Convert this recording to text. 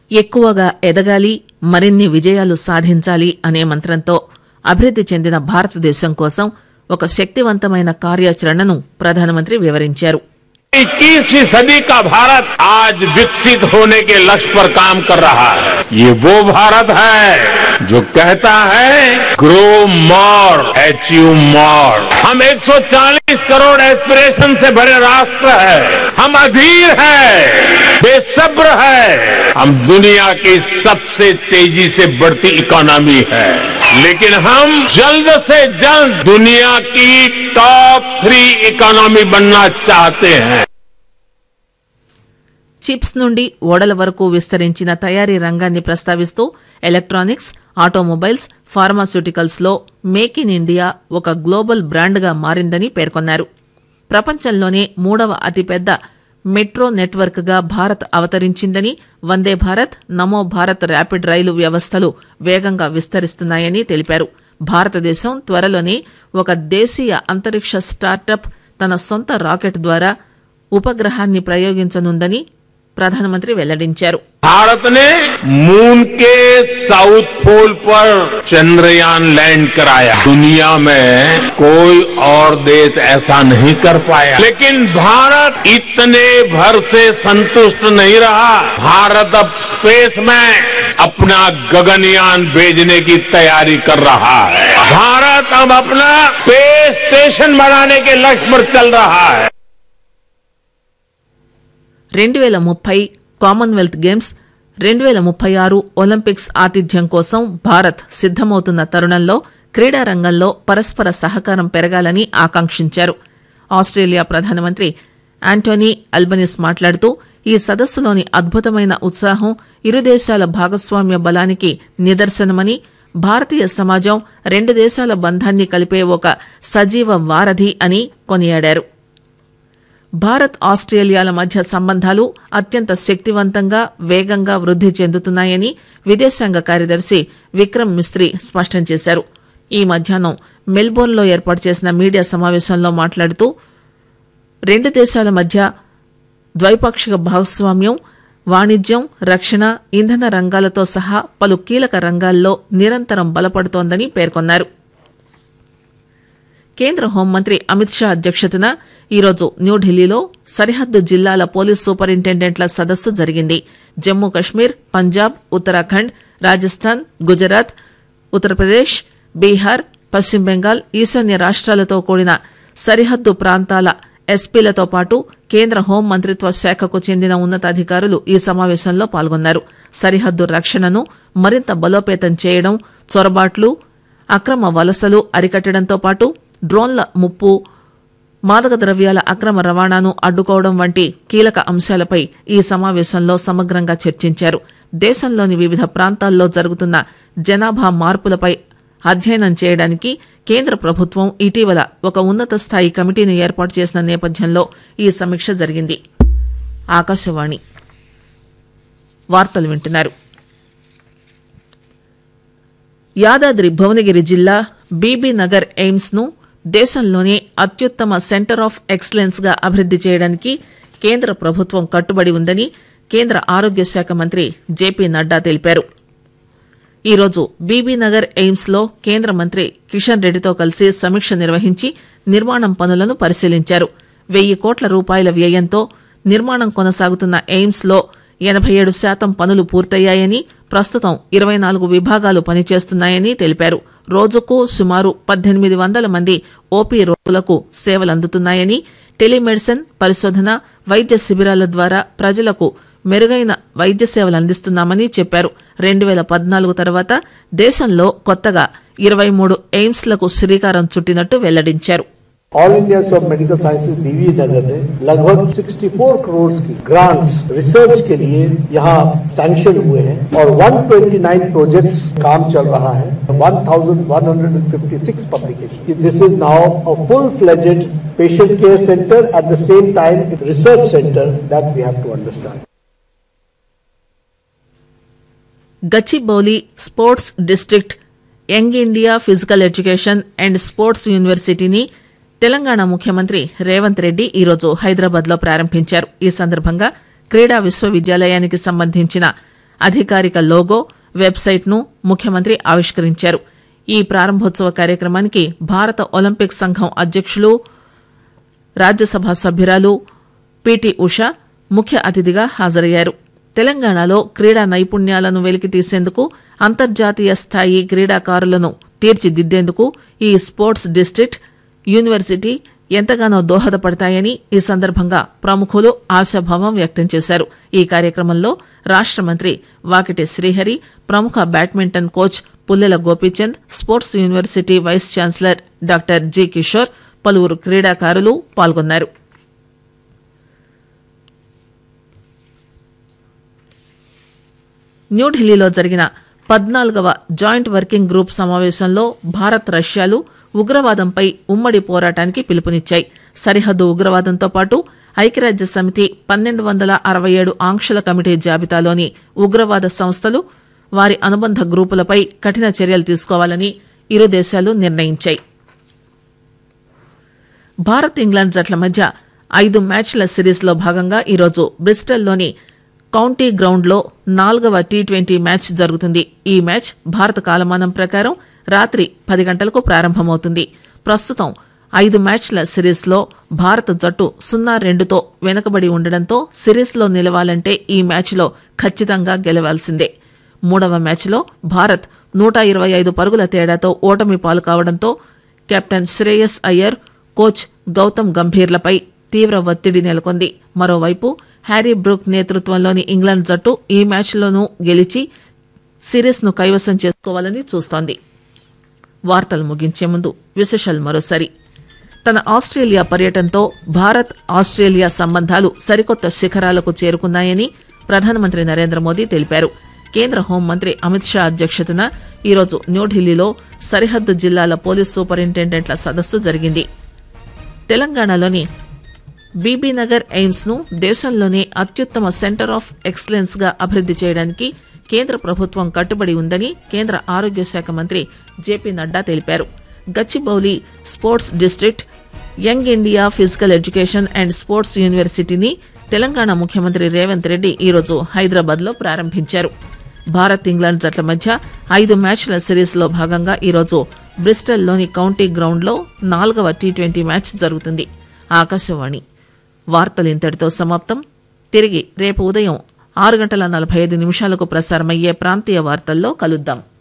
ఎక్కువగా ఎదగాలి మరిన్ని విజయాలు సాధించాలి అనే మంత్రంతో అభివృద్ది చెందిన భారతదేశం కోసం ఒక శక్తివంతమైన కార్యాచరణను ప్రధానమంత్రి వివరించారు इक्कीसवीं सदी का भारत आज विकसित होने के लक्ष्य पर काम कर रहा है ये वो भारत है जो कहता है ग्रो मोर अचीव मोर हम 140 करोड़ एस्पिरेशन से भरे राष्ट्र है हम अधीर है बेसब्र है हम दुनिया की सबसे तेजी से बढ़ती इकोनॉमी है लेकिन हम जल्द से जल्द दुनिया की टॉप थ्री इकोनॉमी बनना चाहते हैं చిప్స్ నుండి ఓడల వరకు విస్తరించిన తయారీ రంగాన్ని ప్రస్తావిస్తూ ఎలక్ట్రానిక్స్ ఆటోమొబైల్స్ ఫార్మాస్యూటికల్స్ లో మేక్ ఇన్ ఇండియా ఒక గ్లోబల్ బ్రాండ్గా మారిందని పేర్కొన్నారు ప్రపంచంలోనే మూడవ అతిపెద్ద మెట్రో నెట్వర్క్ గా భారత్ అవతరించిందని వందే భారత్ నమో భారత్ ర్యాపిడ్ రైలు వ్యవస్థలు వేగంగా విస్తరిస్తున్నాయని తెలిపారు భారతదేశం త్వరలోనే ఒక దేశీయ అంతరిక్ష స్టార్టప్ తన సొంత రాకెట్ ద్వారా ఉపగ్రహాన్ని ప్రయోగించనుందని ప్రధానమంత్రి వెల్లడించారు भारत ने मून के साउथ पोल पर चंद्रयान लैंड कराया दुनिया में कोई और देश ऐसा नहीं कर पाया लेकिन भारत इतने भर से संतुष्ट नहीं रहा भारत अब स्पेस में अपना गगनयान भेजने की तैयारी कर रहा है भारत अब अपना स्पेस स्टेशन बनाने के लक्ष्य पर चल रहा है రెండు వేల ముప్పై కామన్వెల్త్ గేమ్స్ రెండు వేల ముప్పై ఆరు ఒలింపిక్స్ ఆతిథ్యం కోసం భారత్ సిద్దమవుతున్న తరుణంలో క్రీడా రంగంలో పరస్పర సహకారం పెరగాలని ఆకాంక్షించారు ఆస్ట్రేలియా ప్రధానమంత్రి ఆంటోనీ అల్బనిస్ మాట్లాడుతూ ఈ సదస్సులోని అద్భుతమైన ఉత్సాహం ఇరు దేశాల భాగస్వామ్య బలానికి నిదర్శనమని భారతీయ సమాజం రెండు దేశాల బంధాన్ని కలిపే ఒక సజీవ వారధి అని కొనియాడారు భారత్ ఆస్ట్రేలియాల మధ్య సంబంధాలు అత్యంత శక్తివంతంగా వేగంగా వృద్ది చెందుతున్నాయని విదేశాంగ కార్యదర్శి విక్రమ్ మిస్త్రీ స్పష్టం చేశారు ఈ మధ్యాహ్నం మెల్బోర్న్లో ఏర్పాటు చేసిన మీడియా సమావేశంలో మాట్లాడుతూ రెండు దేశాల మధ్య ద్వైపాక్షిక భాగస్వామ్యం వాణిజ్యం రక్షణ ఇంధన రంగాలతో సహా పలు కీలక రంగాల్లో నిరంతరం బలపడుతోందని పేర్కొన్నారు కేంద్ర హోంమంత్రి అమిత్ షా అధ్యక్షతన ఈరోజు న్యూఢిల్లీలో సరిహద్దు జిల్లాల పోలీస్ సూపరింటెండెంట్ల సదస్సు జరిగింది జమ్మూ కశ్మీర్ పంజాబ్ ఉత్తరాఖండ్ రాజస్థాన్ గుజరాత్ ఉత్తరప్రదేశ్ బీహార్ పశ్చిమ బెంగాల్ ఈశాన్య రాష్ట్రాలతో కూడిన సరిహద్దు ప్రాంతాల ఎస్పీలతో పాటు కేంద్ర హోం మంత్రిత్వ శాఖకు చెందిన ఉన్నతాధికారులు ఈ సమావేశంలో పాల్గొన్నారు సరిహద్దు రక్షణను మరింత బలోపేతం చేయడం చొరబాట్లు అక్రమ వలసలు అరికట్టడంతో పాటు డ్రోన్ల ముప్పు మాదక ద్రవ్యాల అక్రమ రవాణాను అడ్డుకోవడం వంటి కీలక అంశాలపై ఈ సమావేశంలో సమగ్రంగా చర్చించారు దేశంలోని వివిధ ప్రాంతాల్లో జరుగుతున్న జనాభా మార్పులపై అధ్యయనం చేయడానికి కేంద్ర ప్రభుత్వం ఇటీవల ఒక ఉన్నత స్థాయి కమిటీని ఏర్పాటు చేసిన నేపథ్యంలో ఈ సమీక్ష జరిగింది ఆకాశవాణి వార్తలు వింటున్నారు యాదాద్రి భువనగిరి జిల్లా బీబీ నగర్ ఎయిమ్స్ ను దేశంలోనే అత్యుత్తమ సెంటర్ ఆఫ్ ఎక్సలెన్స్ గా అభివృద్ది చేయడానికి కేంద్ర ప్రభుత్వం కట్టుబడి ఉందని కేంద్ర ఆరోగ్య శాఖ మంత్రి జేపీ నడ్డా తెలిపారు ఈరోజు బీబీనగర్ ఎయిమ్స్ లో కేంద్ర మంత్రి కిషన్ రెడ్డితో కలిసి సమీక్ష నిర్వహించి నిర్మాణం పనులను పరిశీలించారు వెయ్యి కోట్ల రూపాయల వ్యయంతో నిర్మాణం కొనసాగుతున్న ఎయిమ్స్ లో ఎనభై ఏడు శాతం పనులు పూర్తయ్యాయని ప్రస్తుతం ఇరవై నాలుగు విభాగాలు పనిచేస్తున్నాయని తెలిపారు రోజుకు సుమారు పద్దెనిమిది వందల మంది ఓపీ రోగులకు సేవలందుతున్నాయని టెలిమెడిసిన్ పరిశోధన వైద్య శిబిరాల ద్వారా ప్రజలకు మెరుగైన వైద్య సేవలు అందిస్తున్నామని చెప్పారు రెండు వేల పద్నాలుగు తర్వాత దేశంలో కొత్తగా ఇరవై మూడు ఎయిమ్స్లకు శ్రీకారం చుట్టినట్టు వెల్లడించారు all India of medical sciences Bibinagar ने लगभग 64 करोड़ की ग्रांट्स रिसर्च के लिए यहाँ सैंक्शन हुए हैं और 129 प्रोजेक्ट्स काम चल रहा है 1156 publication this is now a full fledged patient care centre at the same time research centre that we have to understand Gachibowli sports district young India physical education and sports యూనివర్సిటీని తెలంగాణ ముఖ్యమంత్రి రేవంత్ రెడ్డి ఈరోజు హైదరాబాద్ లో ప్రారంభించారు ఈ సందర్భంగా క్రీడా విశ్వవిద్యాలయానికి సంబంధించిన అధికారిక లోగో వెబ్సైట్ ను ముఖ్యమంత్రి ఆవిష్కరించారు ఈ ప్రారంభోత్సవ కార్యక్రమానికి భారత ఒలింపిక్ సంఘం అధ్యక్షులు రాజ్యసభ సభ్యురాలు పిటి ఉష ముఖ్య అతిథిగా హాజరయ్యారు తెలంగాణలో క్రీడా నైపుణ్యాలను వెలికితీసేందుకు అంతర్జాతీయ స్థాయి క్రీడాకారులను తీర్చిదిద్దేందుకు ఈ స్పోర్ట్స్ డిస్టిక్ట్ యూనివర్సిటీ ఎంతగానో దోహదపడతాయని ఈ సందర్భంగా ప్రముఖులు ఆశాభావం వ్యక్తం చేశారు ఈ కార్యక్రమంలో రాష్ట మంత్రి వాకిటి శ్రీహరి ప్రముఖ badminton coach Pullela Gopichand sports university vice chancellor doctor G Kishore పలువురు క్రీడాకారులు పాల్గొన్నారు న్యూఢిల్లీలో జరిగిన పద్నాలుగవ జాయింట్ వర్కింగ్ గ్రూప్ సమావేశంలో భారత్ రష్యాలు ఉగ్రవాదంపై ఉమ్మడి పోరాటానికి పిలుపునిచ్చాయి సరిహద్దు ఉగ్రవాదంతో పాటు ఐక్యరాజ్య సమితి పన్నెండు వందల అరవై ఏడు ఆంక్షల కమిటీ జాబితాలోని ఉగ్రవాద సంస్థలు వారి అనుబంధ గ్రూపులపై కఠిన చర్యలు తీసుకోవాలని ఇరు దేశాలు నిర్ణయించాయి భారత్ ఇంగ్లాండ్ జట్ల మధ్య ఐదు మ్యాచ్ల సిరీస్లో భాగంగా ఈరోజు బ్రిస్టల్లోని కౌంటీ గ్రౌండ్లో నాలుగవ టీ ట్వంటీ మ్యాచ్ జరుగుతుంది ఈ మ్యాచ్ భారత కాలమానం ప్రకారం రాత్రి పది గంటలకు ప్రారంభమవుతుంది ప్రస్తుతం ఐదు మ్యాచ్ల సిరీస్లో భారత జట్టు సున్నా రెండుతో వెనుకబడి ఉండడంతో సిరీస్లో నిలవాలంటే ఈ మ్యాచ్లో ఖచ్చితంగా గెలవాల్సిందే మూడవ మ్యాచ్లో భారత్ నూట ఇరవై ఐదు పరుగుల తేడాతో ఓటమి పాలు కావడంతో కెప్టెన్ శ్రేయస్ అయ్యర్ కోచ్ గౌతమ్ గంభీర్లపై తీవ్ర ఒత్తిడి నెలకొంది మరోవైపు హ్యారీ బ్రూక్ నేతృత్వంలోని ఇంగ్లాండ్ జట్టు ఈ మ్యాచ్లోనూ గెలిచి సిరీస్ను కైవసం చేసుకోవాలని చూస్తోంది వార్తలు ముగించే ముందు విశేషాలు మరోసారి తన ఆస్ట్రేలియా పర్యటనతో భారత్ ఆస్ట్రేలియా సంబంధాలు సరికొత్త శిఖరాలకు చేరుకున్నాయని ప్రధానమంత్రి నరేంద్ర మోదీ తెలిపారు కేంద్ర హోంమంత్రి అమిత్ షా అధ్యక్షతన ఈరోజు న్యూఢిల్లీలో సరిహద్దు జిల్లాల పోలీస్ సూపరింటెండెంట్ల సదస్సు జరిగింది తెలంగాణలోని బీబీనగర్ ఎయిమ్స్ ను దేశంలోనే అత్యుత్తమ సెంటర్ ఆఫ్ ఎక్సలెన్స్ గా అభివృద్ది చేయడానికి కేంద్ర ప్రభుత్వం కట్టుబడి ఉందని కేంద్ర ఆరోగ్య శాఖ మంత్రి జేపీ నడ్డా తెలిపారు Gachibowli sports district young India physical education and sports యూనివర్సిటీని తెలంగాణ ముఖ్యమంత్రి రేవంత్ రెడ్డి ఈరోజు హైదరాబాద్ లో ప్రారంభించారు భారత్ ఇంగ్లాండ్ జట్ల మధ్య ఐదు మ్యాచ్ల సిరీస్లో భాగంగా ఈరోజు బ్రిస్టల్లోని కౌంటీ గ్రౌండ్లో నాలుగవ టీ ట్వంటీ మ్యాచ్ జరుగుతుంది ఆకాశవాణి వార్తలు ఇంతటితో సమాప్తం తిరిగి రేపు ఉదయం ఆరు గంటల నలభై ఐదు నిమిషాలకు ప్రసారమయ్యే ప్రాంతీయ వార్తల్లో కలుద్దాం